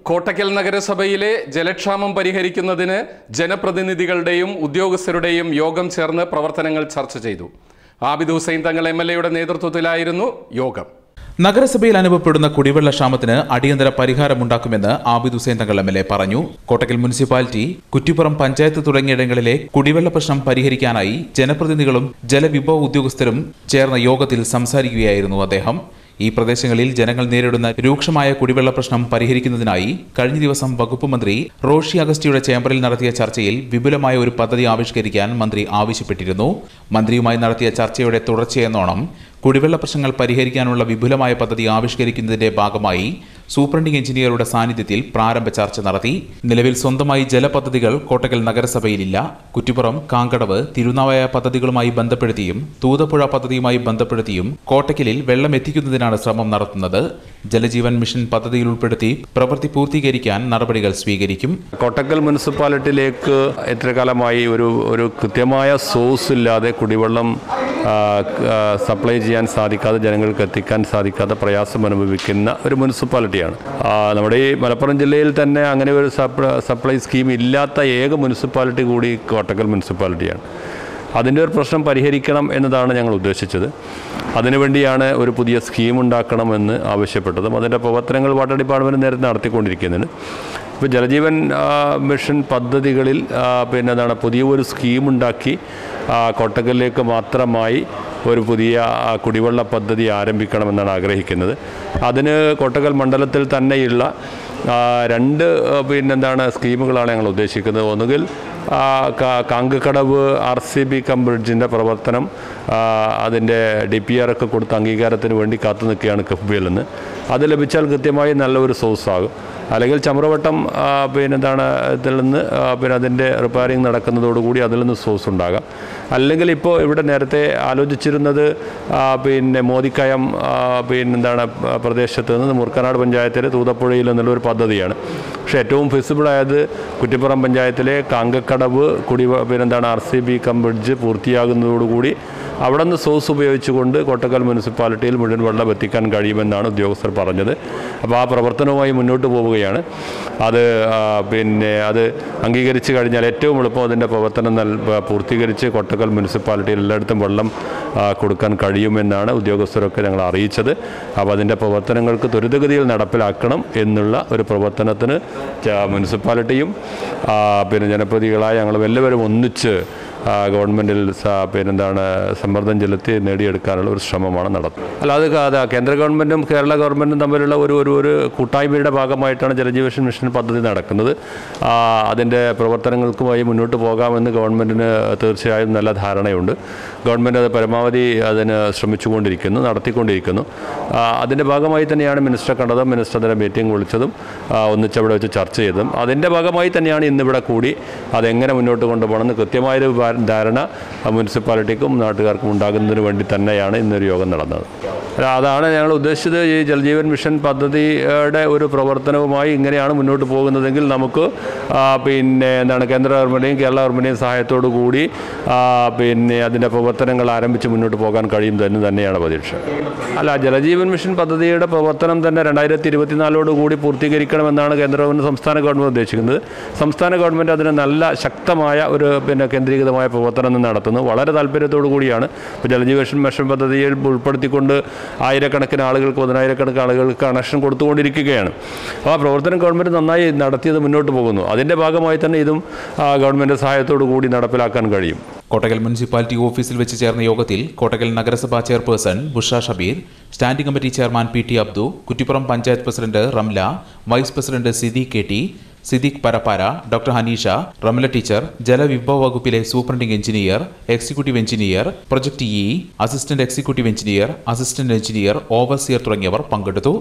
കോട്ടക്കൽ നഗരസഭയിലെ ജലക്ഷാമം പരിഹരിക്കുന്നതിന് ജനപ്രതിനിധികളുടെയും ഉദ്യോഗസ്ഥരുടെയും യോഗം ചേർന്ന് പ്രവർത്തനങ്ങൾ ചർച്ച ചെയ്തു ആബിദ് ഹുസൈൻ തങ്ങൾ എം എൽ എയുടെ നേതൃത്വത്തിലായിരുന്നു യോഗം നഗരസഭയിൽ അനുഭവപ്പെടുന്ന കുടിവെള്ള ക്ഷാമത്തിന് അടിയന്തര പരിഹാരമുണ്ടാക്കുമെന്ന് ആബിദ് ഹുസൈൻ തങ്ങൾ എം എൽ എ പറഞ്ഞു കോട്ടക്കൽ മുനിസിപ്പാലിറ്റി കുറ്റിപ്പുറം പഞ്ചായത്ത് തുടങ്ങിയിടങ്ങളിലെ കുടിവെള്ള പ്രശ്നം പരിഹരിക്കാനായി ജനപ്രതിനിധികളും ജലവിഭവ ഉദ്യോഗസ്ഥരും ചേർന്ന യോഗത്തിൽ സംസാരിക്കുകയായിരുന്നു അദ്ദേഹം ഈ പ്രദേശങ്ങളിൽ ജനങ്ങൾ നേരിടുന്ന രൂക്ഷമായ കുടിവെള്ള പ്രശ്നം പരിഹരിക്കുന്നതിനായി കഴിഞ്ഞ ദിവസം വകുപ്പ് മന്ത്രി റോഷി അഗസ്റ്റിയുടെ ചേംബറിൽ നടത്തിയ ചർച്ചയിൽ വിപുലമായ ഒരു പദ്ധതി ആവിഷ്കരിക്കാൻ മന്ത്രി ആവശ്യപ്പെട്ടിരുന്നു മന്ത്രിയുമായി നടത്തിയ ചർച്ചയുടെ തുടർച്ചയെന്നോണം കുടിവെള്ള പ്രശ്നങ്ങൾ പരിഹരിക്കാനുള്ള വിപുലമായ പദ്ധതി ആവിഷ്കരിക്കുന്നതിന്റെ ഭാഗമായി സൂപ്രണ്ടിംഗ് എഞ്ചിനീയറുടെ സാന്നിധ്യത്തിൽ പ്രാരംഭ ചർച്ച നടത്തി നിലവിൽ സ്വന്തമായി ജലപദ്ധതികൾ കോട്ടക്കൽ നഗരസഭയിലില്ല കുറ്റിപ്പുറം കാങ്കടവ് തിരുനാവായ പദ്ധതികളുമായി ബന്ധപ്പെടുത്തിയും തൂതപ്പുഴ പദ്ധതിയുമായി ബന്ധപ്പെടുത്തിയും കോട്ടക്കലിൽ വെള്ളം എത്തിക്കുന്നതിനാണ് ശ്രമം നടത്തുന്നത് ജലജീവൻ മിഷൻ പദ്ധതിയിൽ ഉൾപ്പെടുത്തി പ്രവൃത്തി പൂർത്തീകരിക്കാൻ നടപടികൾ സ്വീകരിക്കും കോട്ടക്കൽ മുനിസിപ്പാലിറ്റിയിലേക്ക് എത്ര കാലമായി ഒരു ഒരു കൃത്യമായ സോഴ്സ് ഇല്ലാതെ കുടിവെള്ളം ആ, ആ, സപ്ലൈ ചെയ്യാൻ സാധിക്കാതെ ജനങ്ങൾക്ക് എത്തിക്കാൻ സാധിക്കാതെ പ്രയാസം അനുഭവിക്കുന്ന ഒരു മുനിസിപ്പാലിറ്റിയാണ് ആ, നമ്മുടെ ഈ മലപ്പുറം ജില്ലയിൽ തന്നെ അങ്ങനെ ഒരു സപ്ല- സപ്ലൈ സ്കീം ഇല്ലാത്ത ഏക മുനിസിപ്പാലിറ്റി കൂടി കോട്ടക്കൽ മുനിസിപ്പാലിറ്റിയാണ് അതിൻ്റെ ഒരു പ്രശ്നം പരിഹരിക്കണം എന്നതാണ് ഞങ്ങൾ ഉദ്ദേശിച്ചത് അതിനുവേണ്ടിയാണ് ഒരു പുതിയ സ്കീം ഉണ്ടാക്കണമെന്ന് ആവശ്യപ്പെട്ടതും അതിൻ്റെ പ്രവർത്തനങ്ങൾ വാട്ടർ ഡിപ്പാർട്ട്മെൻറ്റ് നേരത്തെ നടത്തിക്കൊണ്ടിരിക്കുന്നുണ്ട് ഇപ്പോൾ ജലജീവൻ ആ, മിഷൻ പദ്ധതികളിൽ ആ, പിന്നെ എന്താണ് പുതിയ ഒരു സ്കീം ഉണ്ടാക്കി ആ, കോട്ടക്കലിലേക്ക് മാത്രമായി ഒരു പുതിയ ആ, കുടിവെള്ള പദ്ധതി ആരംഭിക്കണമെന്നാണ് ആഗ്രഹിക്കുന്നത് അതിന് കോട്ടക്കൽ മണ്ഡലത്തിൽ തന്നെയുള്ള ആ, രണ്ട് ആ, പിന്നെന്താണ് സ്കീമുകളാണ് ഞങ്ങൾ ഉദ്ദേശിക്കുന്നത് ഒന്നുകിൽ ആ, കാ- Kankakkadavu R C B cum ബ്രിഡ്ജിൻ്റെ പ്രവർത്തനം ആ, അതിൻ്റെ ഡി പി ആർ ഒക്കെ കൊടുത്ത അംഗീകാരത്തിന് വേണ്ടി കാത്തു നിൽക്കുകയാണ് കിഫ്ബിയിൽ നിന്ന് അത് ലഭിച്ചാൽ കൃത്യമായി നല്ലൊരു സോഴ്സ് ആകും അല്ലെങ്കിൽ ചമ്രവട്ടം ആ, പിന്നെ എന്താണ് ഇതിൽ നിന്ന് ആ, പിന്നെ അതിൻ്റെ റിപ്പയറിങ് നടക്കുന്നതോടുകൂടി അതിൽ നിന്ന് സോഴ്സ് ഉണ്ടാകാം അല്ലെങ്കിൽ ഇപ്പോൾ ഇവിടെ നേരത്തെ ആലോചിച്ചിരുന്നത് ആ, പിന്നെ മോദിക്കയം ആ, പിന്നെ എന്താണ് ആ, പ്രദേശത്ത് നിന്ന് മുർക്കനാട് പഞ്ചായത്തിലെ തൂതപ്പുഴയിൽ എന്നുള്ളൊരു പദ്ധതിയാണ് പക്ഷേ ഏറ്റവും ഫിസിബിൾ ആയത് കുറ്റിപ്പുറം പഞ്ചായത്തിലെ കാങ്കക്കടവ് കുടി പിന്നെന്താണ് R C B cum bridge പൂർത്തിയാകുന്നതോടുകൂടി അവിടെ നിന്ന് സോഴ്സ് ഉപയോഗിച്ചുകൊണ്ട് കോട്ടക്കൽ മുനിസിപ്പാലിറ്റിയിൽ മുഴുവൻ വെള്ളം എത്തിക്കാൻ കഴിയുമെന്നാണ് ഉദ്യോഗസ്ഥർ പറഞ്ഞത് അപ്പോൾ ആ പ്രവർത്തനവുമായി മുന്നോട്ട് പോവുകയാണ് അത് ആ, പിന്നെ അത് അംഗീകരിച്ച് കഴിഞ്ഞാൽ ഏറ്റവും എളുപ്പം അതിൻ്റെ പ്രവർത്തനം നൽ പൂർത്തീകരിച്ച് കോട്ടക്കൽ മുനിസിപ്പാലിറ്റിയിൽ എല്ലായിടത്തും വെള്ളം ആ, കൊടുക്കാൻ കഴിയുമെന്നാണ് ഉദ്യോഗസ്ഥരൊക്കെ ഞങ്ങൾ അറിയിച്ചത് അപ്പോൾ അതിൻ്റെ പ്രവർത്തനങ്ങൾക്ക് ത്വരിതഗതിയിൽ നടപ്പിലാക്കണം എന്നുള്ള ഒരു പ്രവർത്തനത്തിന് ച- മുനിസിപ്പാലിറ്റിയും ആ, പിന്നെ ജനപ്രതികളായ ഞങ്ങളും എല്ലാവരും ഒന്നിച്ച് ആ, ഗവൺമെൻറ്റിൽ സ- പിന്നെന്താണ് സമ്മർദ്ദം ചെലുത്തി നേടിയെടുക്കാനുള്ള ഒരു ശ്രമമാണ് നടത്തുന്നത് അല്ല അത് ക- അത് കേന്ദ്ര ഗവൺമെൻറ്റും കേരള ഗവൺമെൻറ്റും തമ്മിലുള്ള ഒരു ഒരു ഒരു കൂട്ടായ്മയുടെ ഭാഗമായിട്ടാണ് ജലജീവൻ മിഷൻ പദ്ധതി നടക്കുന്നത് ആ, അതിൻ്റെ പ്രവർത്തനങ്ങൾക്കുമായി മുന്നോട്ട് പോകാമെന്ന് ഗവൺമെൻറ്റിന് തീർച്ചയായും നല്ല ധാരണയുണ്ട് ഗവൺമെൻറ് അത് പരമാവധി അതിന് ശ്രമിച്ചുകൊണ്ടിരിക്കുന്നു നടത്തിക്കൊണ്ടിരിക്കുന്നു ആ, അതിൻ്റെ ഭാഗമായി തന്നെയാണ് മിനിസ്റ്ററെ കണ്ടതും മിനിസ്റ്റർ അതിൻ്റെ മീറ്റിംഗ് വിളിച്ചതും ആ, ഒന്നിച്ചവിടെ വെച്ച് ചർച്ച ചെയ്തതും അതിൻ്റെ ഭാഗമായി തന്നെയാണ് ഇന്നിവിടെ കൂടി അതെങ്ങനെ മുന്നോട്ട് കൊണ്ടുപോകണമെന്ന് കൃത്യമായൊരു വാ- ധാരണ ആ, മുനിസിപ്പാലിറ്റിക്കും നാട്ടുകാർക്കും ഉണ്ടാകുന്നതിന് വേണ്ടി തന്നെയാണ് ഇന്നൊരു യോഗം നടന്നത് അല്ല, അതാണ് ഞങ്ങൾ ഉദ്ദേശിച്ചത് ഈ ജൽജീവൻ മിഷൻ പദ്ധതിയുടെ ഒരു പ്രവർത്തനവുമായി ഇങ്ങനെയാണ് മുന്നോട്ട് പോകുന്നതെങ്കിൽ നമുക്ക് ആ, പിന്നെ എന്താണ് കേന്ദ്ര ഗവൺമെൻറ്റെയും കേരള ഗവൺമെൻറ്റെയും സഹായത്തോടു കൂടി ആ, പിന്നെ അതിൻ്റെ പ്രവർത്തനങ്ങൾ ആരംഭിച്ച് മുന്നോട്ട് പോകാൻ കഴിയും എന്ന് തന്നെയാണ് പ്രതീക്ഷ അല്ല ജലജീവൻ മിഷൻ പദ്ധതിയുടെ പ്രവർത്തനം തന്നെ രണ്ടായിരത്തി ഇരുപത്തിനാലോട് കൂടി പൂർത്തീകരിക്കണമെന്നാണ് കേന്ദ്ര ഗവൺമെൻറ് സംസ്ഥാന ഗവൺമെൻറ് ഉദ്ദേശിക്കുന്നത് സംസ്ഥാന ഗവൺമെൻറ് അതിന് നല്ല ശക്തമായ ഒരു പിന്നെ കേന്ദ്രീകൃതമായ പ്രവർത്തനം നടത്തുന്നു വളരെ താല്പര്യത്തോടു കൂടിയാണ് ഇപ്പോൾ ജലജീവൻ മിഷൻ പദ്ധതിയിൽ ഉൾപ്പെടുത്തിക്കൊണ്ട് ആയിരക്കണക്കിന് ആളുകൾക്ക് പതിനായിരക്കണക്കിന് ആളുകൾക്ക് കണക്ഷൻ കൊടുത്തുകൊണ്ടിരിക്കുകയാണ് അപ്പോൾ ആ പ്രവർത്തനം ഗവൺമെൻറ് നന്നായി നടത്തിയത് മുന്നോട്ട് പോകുന്നു അതിൻ്റെ ഭാഗമായി തന്നെ ഇതും ആ, ഗവൺമെൻറ് സഹായത്തോടു കൂടി നടപ്പിലാക്കാൻ കഴിയും കോട്ടക്കൽ മുനിസിപ്പാലിറ്റി ഓഫീസിൽ വെച്ച് ചേർന്ന യോഗത്തിൽ കോട്ടക്കൽ നഗരസഭാ chairperson Busha Shabeer standing committee chairman P T Abdu Kuttippuram panchayat president Ramla vice president സിദി K T Siddique Parappara doctor Hanisha Ramla teacher ജലവിഭവ വകുപ്പിലെ superintending engineer executive engineer project ഇ assistant executive engineer assistant engineer overseer തുടങ്ങിയവർ പങ്കെടുത്തു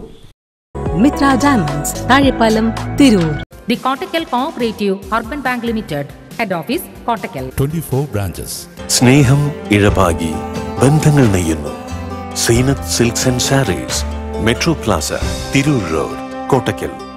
Mithra diamonds Thazhepalam Tirur The Kottakkal Cooperative Urban Bank Limited, Head Office, Kottakkal. 24 branches. സ്നേഹം ഇഴപാകി ബന്ധങ്ങൾ നെയ്യുന്നു Zeenath silks and sarees metro plaza Tirur road Kottakkal